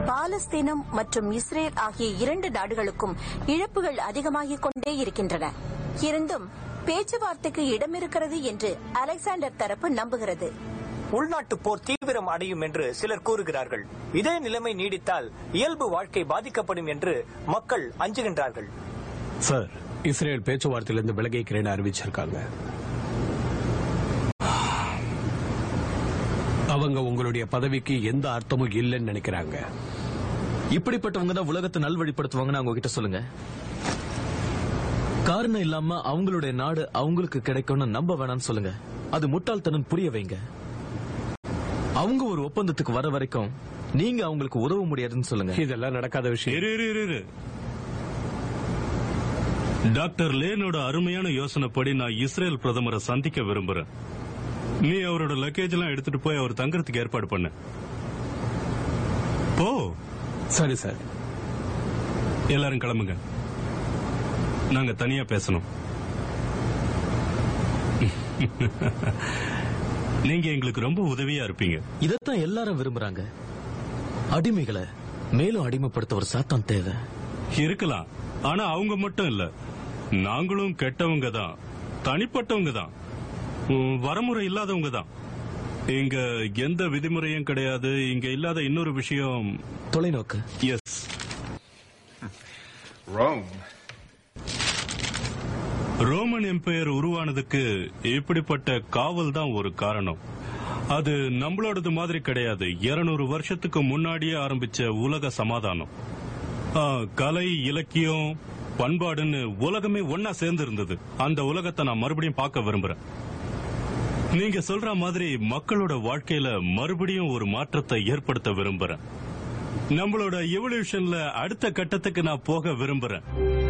பாலஸ்தீனம் மற்றும் இஸ்ரேல் ஆகிய இரண்டு நாடுகளுக்கும் இழப்புகள் அதிகமாகிக் கொண்டே இருக்கின்றன இருந்தும் பேச்சுவார்த்தைக்கு இடமிருக்கிறது என்று அலெக்சாண்டர் தரப்பு நம்புகிறது உள்நாட்டு போர் தீவிரம் அடையும் என்று சிலர் கூறுகிறார்கள் இதே நிலைமை நீடித்தால் இயல்பு வாழ்க்கை பாதிக்கப்படும் என்று மக்கள் அஞ்சுகின்றார்கள் சார் இஸ்ரேல் பேச்சுவார்த்தையிலிருந்து விலகிக்கிறேன்னு அறிவிச்சிருக்காங்க அவங்க உங்களுடைய பதவிக்கு எந்த அர்த்தமும் இல்லைன்னு நினைக்கிறாங்க இப்படிப்பட்டவங்க தான் உலகத்தை நல்வழிப்படுத்துவாங்கன்னு அவங்க கிட்ட சொல்லுங்க காரணம் இல்லாம அவங்களுடைய நாடு அவங்களுக்கு கிடைக்கும்னு நம்ப வேணாம்னு சொல்லுங்க அது முட்டாள்தனம் புரிய வைங்க அவங்க ஒரு ஒப்பந்தத்துக்கு வர வரைக்கும் நீங்க அவங்களுக்கு உதவ முடியாதுன்னு சொல்லுங்க இதெல்லாம் நடக்காத விஷயம் இரு இரு இரு, இரு டாக்டர் லேனோட அருமையான யோசனைப்படி நான் இஸ்ரேல் பிரதமரை சந்திக்க விரும்புறேன் நீ அவரோட லக்கேஜ் எல்லாம் எடுத்துட்டு போய் அவர் தங்கறதுக்கு ஏற்பாடு பண்ணு போ சரி சார் எல்லாரும் கிளம்புங்க நாங்க தனியா பேசணும் நீங்க எங்களுக்கு ரொம்ப உதவியா இருப்பீங்க இதத்தான் எல்லாரும் விரும்புறாங்க அடிமைகளை மேலும் அடிமைப்படுத்த ஒரு சாத்தான் தேவை இருக்கலாம் ஆனா அவங்க மட்டும் இல்ல நாங்களும் கெட்டவங்க தான் தனிப்பட்டவங்க தான் உம், வரமுறை இல்லாதவங்க தான் இங்க எந்த விதிமுறையும் கிடையாது இங்க இல்லாத இன்னொரு விஷயம் தொலைநோக்கு எஸ் Rome. ரோமன் எம்பையர் உருவானதுக்கு இப்படிப்பட்ட காவல் தான் ஒரு காரணம் அது நம்மளோடது மாதிரி கிடையாது 200 வருஷத்துக்கு முன்னாடியே ஆரம்பிச்ச உலக சமாதானம் ஆ, கலை இலக்கியம் பண்பாடுன்னு உலகமே ஒன்னா சேர்ந்து இருந்தது அந்த உலகத்தை நான் மறுபடியும் பார்க்க விரும்புறேன் நீங்க சொல்ற மாதிரி மக்களோட வாழ்க்கையில மறுபடியும் ஒரு மாற்றத்தை ஏற்படுத்த விரும்புறேன் நம்மளோட எவல்யூஷன்ல அடுத்த கட்டத்துக்கு நான் போக விரும்புறேன்